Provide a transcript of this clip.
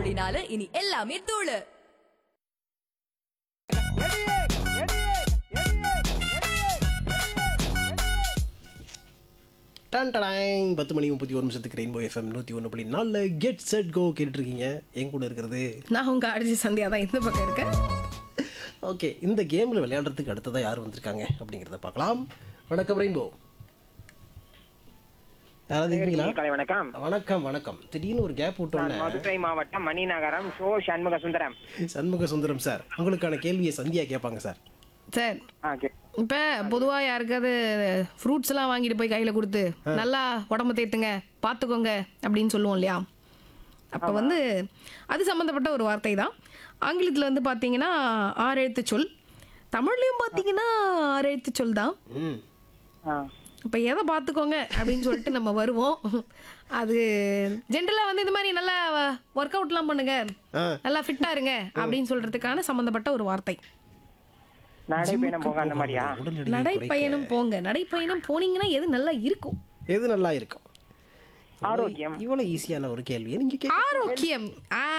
புள்ளி நாலு இனி எல்லாமே தூளு டன் டடாங் பத்து மணி முப்பத்தி ஒரு நிமிஷத்துக்கு ரெயின்போ எஃப்எம் நூற்றி ஒன்று புள்ளி நாலு கெட் செட் கோ கேட்டுருக்கீங்க என் கூட இருக்கிறது நான் உங்க அடிச்சு சந்தியா தான் இந்த பக்கம் இருக்கேன் ஓகே இந்த கேமில் விளையாடுறதுக்கு அடுத்ததாக யார் வந்திருக்காங்க அப்படிங்கிறத பார்க்கலாம் வணக்கம் ரெயின்போ யாராவது இருக்கீங்களா காலை வணக்கம் வணக்கம் வணக்கம் திடீர்னு ஒரு கேப் விட்டோன்னே மதுரை மாவட்டம் மணிநகரம் ஷோ சண்முக சுந்தரம் சண்முக சுந்தரம் சார் உங்களுக்கான கேள்வியை சந்தியா கேட்பாங்க சார் சார் ஆ, கே- இப்போ பொதுவாக யாருக்காவது ஃப்ரூட்ஸ் எல்லாம் வாங்கிட்டு போய் கையில் கொடுத்து நல்லா உடம்ப தேத்துங்க பார்த்துக்கோங்க அப்படின்னு சொல்லுவோம் இல்லையா அப்போ வந்து அது சம்மந்தப்பட்ட ஒரு வார்த்தை தான் ஆங்கிலத்தில் வந்து பார்த்தீங்கன்னா ஆறு எழுத்து சொல் தமிழ்லையும் பார்த்தீங்கன்னா ஆறு எழுத்து சொல் தான் ம் ஆ. இப்போ எதை பார்த்துக்கோங்க அப்படின்னு சொல்லிட்டு நம்ம வருவோம் அது ஜென்ரலாக வந்து இந்த மாதிரி நல்லா ஒர்க் அவுட்லாம் பண்ணுங்க ஆ. நல்லா ஃபிட்டாக இருங்க அப்படின்னு சொல்கிறதுக்கான சம்மந்தப்பட்ட ஒரு வார்த்தை நடைபயணம் போக அந்த மாதிரியா உடல் எடையை குறைக்க நடைப்பயணம் போங்க நடைப்பயணம் போனீங்கன்னா எது நல்லா இருக்கும் எது நல்லா இருக்கும் ஆரோக்கியம் இவ்வளோ ஈஸியான ஒரு கேள்வியை நீங்கள் கே ஆரோக்கியம் ஆ